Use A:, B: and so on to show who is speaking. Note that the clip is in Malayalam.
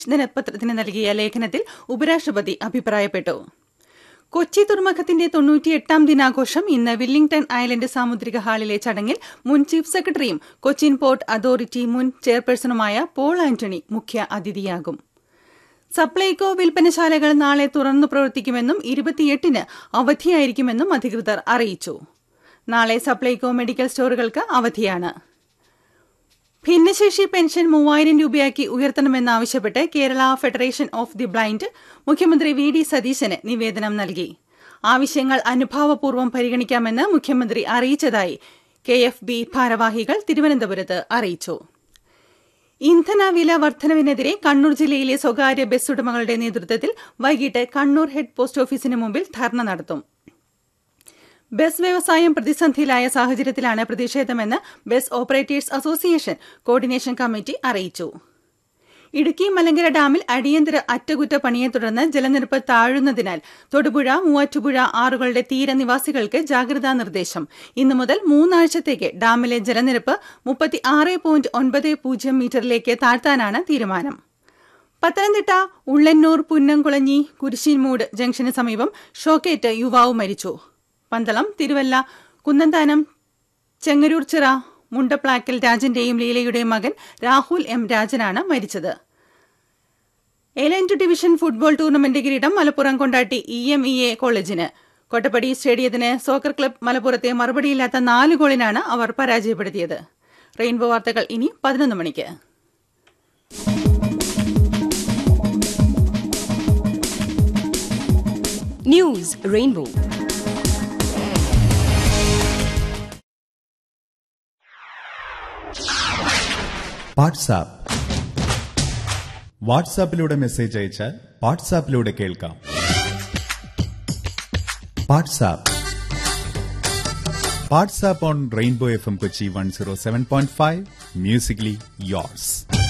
A: ദിനപത്രത്തിന് നൽകിയ ലേഖനത്തിൽ ഉപരാഷ്ട്രപതി അഭിപ്രായപ്പെട്ടു കൊച്ചി തുറമുഖത്തിന്റെ തൊണ്ണൂറ്റിയെട്ടാം ദിനാഘോഷം ഇന്ന് വില്ലിംഗ്ടൺ ഐലൻഡ് സാമുദ്രിക ഹാളിലെ ചടങ്ങിൽ മുൻ ചീഫ് സെക്രട്ടറിയും കൊച്ചിൻ പോർട്ട് അതോറിറ്റി മുൻ ചെയർപേഴ്സണുമായ പോൾ ആന്റണി മുഖ്യ അതിഥിയാകും സപ്ലൈകോ വിൽപ്പനശാലകൾ നാളെ തുറന്നു പ്രവർത്തിക്കുമെന്നും ഇരുപത്തിയെട്ടിന് അവധിയായിരിക്കുമെന്നും അധികൃതർ അറിയിച്ചു നാളെ സപ്ലൈകോ മെഡിക്കൽ സ്റ്റോറുകൾക്ക് അവധിയാണ് ഭിന്നശേഷി പെൻഷൻ മൂവായിരം രൂപയാക്കി ഉയർത്തണമെന്നാവശ്യപ്പെട്ട് Kerala federation of the blind മുഖ്യമന്ത്രി വി ഡി സതീശന് നിവേദനം നൽകി ആവശ്യങ്ങൾ അനുഭാവപൂർവ്വം പരിഗണിക്കാമെന്ന് മുഖ്യമന്ത്രി അറിയിച്ചതായി കെ എഫ് ബി ഭാരവാഹികൾ തിരുവനന്തപുരത്ത് അറിയിച്ചു ഇന്ധന വില വർധനവിനെതിരെ കണ്ണൂർ ജില്ലയിലെ സ്വകാര്യ ബസ് ഉടമകളുടെ നേതൃത്വത്തിൽ വൈകിട്ട് കണ്ണൂർ ഹെഡ് പോസ്റ്റ് ഓഫീസിന് മുമ്പിൽ ധർണ നടത്തും ബസ് വ്യവസായം പ്രതിസന്ധിയിലായ സാഹചര്യത്തിലാണ് പ്രതിഷേധമെന്ന് bus operators association coordination committee അറിയിച്ചു ഇടുക്കി മലങ്കര ഡാമിൽ അടിയന്തര അറ്റകുറ്റപ്പണിയെ തുടർന്ന് ജലനിരപ്പ് താഴുന്നതിനാൽ തൊടുപുഴ മൂവാറ്റുപുഴ ആറുകളുടെ തീരനിവാസികൾക്ക് ജാഗ്രതാ നിർദ്ദേശം ഇന്നു മുതൽ മൂന്നാഴ്ചത്തേക്ക് ഡാമിലെ ജലനിരപ്പ് മുപ്പത്തി ആറ് പോയിന്റ് ഒൻപത് പൂജ്യം മീറ്ററിലേക്ക് താഴ്ത്താനാണ് തീരുമാനം പത്തനംതിട്ട ഉള്ളന്നൂർ പുന്നംകുളഞ്ഞി കുരിശിൻമൂട് ജംഗ്ഷന് സമീപം ഷോക്കേറ്റ് യുവാവ് മരിച്ചു പന്തളം തിരുവല്ല കുന്നന്താനം ചെങ്ങരൂർ ചിറ മുണ്ടപ്ലാക്കൽ രാജന്റെയും ലീലയുടെയും മകൻ രാഹുൽ എം രാജനാണ് മരിച്ചത് എലൻറ്റു ഡിവിഷൻ ഫുട്ബോൾ ടൂർണമെന്റ് കിരീടം Malappuram Kondotty E M E A കോളേജിന് കൊട്ടപ്പടി സ്റ്റേഡിയത്തിന് സോക്കർ ക്ലബ് മലപ്പുറത്തെ മറുപടിയില്ലാത്ത നാല് ഗോളിനാണ് അവർ പരാജയപ്പെടുത്തിയത് റെയിൻബോ വാർത്തകൾ ഇനി പതിനൊന്ന് മണിക്ക്
B: News Rainbow.
C: വാട്സാപ്പ് വാട്സാപ്പിലൂടെ മെസ്സേജ് അയച്ചാൽ വാട്സാപ്പിലൂടെ കേൾക്കാം WhatsApp WhatsApp on Rainbow F M Kochi one zero seven point five musically yours